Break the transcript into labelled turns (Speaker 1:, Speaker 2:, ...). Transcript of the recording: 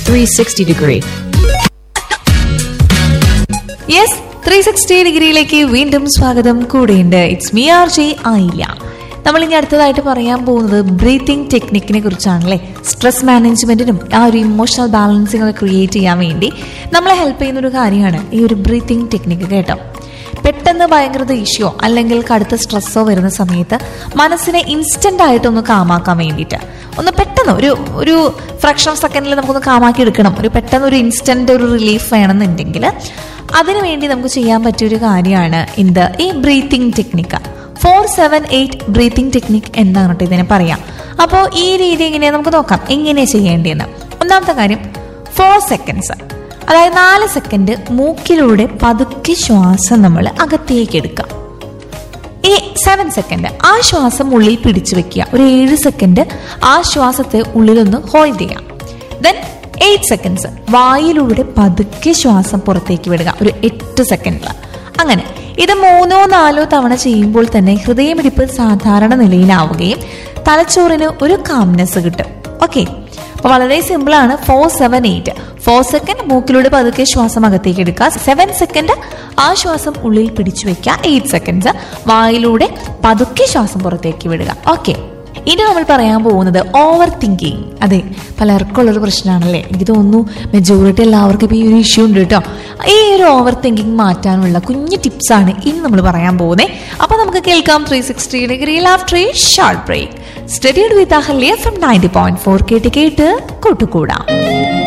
Speaker 1: 360 degree.
Speaker 2: Yes three sixty ഡിഗ്രിയിലേക്ക് വീണ്ടും സ്വാഗതം കൂടെയുണ്ട് ഇറ്റ്സ് മി ആർ ജെ ആയില്ല നമ്മൾ ഇനി അടുത്തതായിട്ട് പറയാൻ പോകുന്നത് ബ്രീത്തിങ് ടെക്നിക്കിനെ കുറിച്ചാണല്ലേ സ്ട്രെസ് മാനേജ്മെന്റിനും ആ ഒരു ഇമോഷണൽ ബാലൻസിംഗ് ഒക്കെ ക്രിയേറ്റ് ചെയ്യാൻ വേണ്ടി നമ്മളെ ഹെൽപ്പ് ചെയ്യുന്ന ഒരു കാര്യമാണ് ഈ ഒരു ബ്രീത്തിങ് ടെക്നിക്ക് കേട്ടോ പെട്ടെന്ന് ഭയങ്കര ദേഷ്യമോ അല്ലെങ്കിൽ കടുത്ത സ്ട്രെസ്സോ വരുന്ന സമയത്ത് മനസ്സിനെ ഇൻസ്റ്റന്റ് ആയിട്ടൊന്ന് കാമാക്കാൻ വേണ്ടിയിട്ട് ഒന്ന് പെട്ടെന്ന് ഒരു ഒരു ഫ്രാക്ഷൻ ഓഫ് സെക്കൻഡിൽ നമുക്കൊന്ന് കാമാക്കി എടുക്കണം ഒരു പെട്ടെന്ന് ഒരു ഇൻസ്റ്റന്റ് ഒരു റിലീഫ് വേണമെന്നുണ്ടെങ്കിൽ അതിനു വേണ്ടി നമുക്ക് ചെയ്യാൻ പറ്റിയ ഒരു കാര്യമാണ് എന്ത് ഈ breathing technique four seven eight breathing technique എന്താണ് കേട്ടോ ഇതിനെ പറയാം അപ്പോൾ ഈ രീതി എങ്ങനെയാ നമുക്ക് നോക്കാം എങ്ങനെയാണ് ചെയ്യേണ്ടതെന്ന് ഒന്നാമത്തെ കാര്യം ഫോർ സെക്കൻഡ്സ് അതായത് നാല് സെക്കൻഡ് മൂക്കിലൂടെ പതുക്കെ ശ്വാസം നമ്മൾ അകത്തേക്ക് എടുക്കാം ഈ സെവൻ സെക്കൻഡ് ആ ശ്വാസം ഉള്ളിൽ പിടിച്ചു വെക്കുക ഒരു ഏഴ് സെക്കൻഡ് ആ ശ്വാസത്തെ ഉള്ളിലൊന്ന് ഹോൾഡ് ചെയ്യാം ദെൻ എയ്റ്റ് സെക്കൻഡ്സ് വായിലൂടെ പതുക്കെ ശ്വാസം പുറത്തേക്ക് വിടുക ഒരു എട്ട് സെക്കൻഡിൽ അങ്ങനെ ഇത് മൂന്നോ നാലോ തവണ ചെയ്യുമ്പോൾ തന്നെ ഹൃദയമിടിപ്പ് സാധാരണ നിലയിലാവുകയും തലച്ചോറിന് ഒരു കാംനെസ് കിട്ടും ഓക്കെ അപ്പൊ വളരെ സിമ്പിൾ ആണ് four seven eight four second മൂക്കിലൂടെ പതുക്കെ ശ്വാസം അകത്തേക്ക് എടുക്കുക സെവൻ സെക്കൻഡ് ആ ശ്വാസം ഉള്ളിൽ പിടിച്ചു വെക്കുക എയ്റ്റ് സെക്കൻഡ്സ് വായിലൂടെ പതുക്കെ ശ്വാസം പുറത്തേക്ക് വിടുക ഓക്കെ ഇനി നമ്മൾ പറയാൻ പോകുന്നത് ഓവർ തിങ്കിങ് അതെ പലർക്കും ഉള്ളൊരു പ്രശ്നമാണല്ലേ എനിക്ക് തോന്നുന്നു മെജോറിറ്റി എല്ലാവർക്കും ഇപ്പോൾ ഈ ഒരു ഇഷ്യൂ ഉണ്ട് കേട്ടോ ഈ ഒരു ഓവർ തിങ്കിങ് മാറ്റാനുള്ള കുഞ്ഞു ടിപ്സ് ആണ് ഇനി നമ്മൾ പറയാൻ പോകുന്നത് അപ്പൊ നമുക്ക് കേൾക്കാം three sixty degree after a short break stay tuned with Ahalya from ninety point four കേട്ട് കേട്ട് കൂട്ടുകൂടാം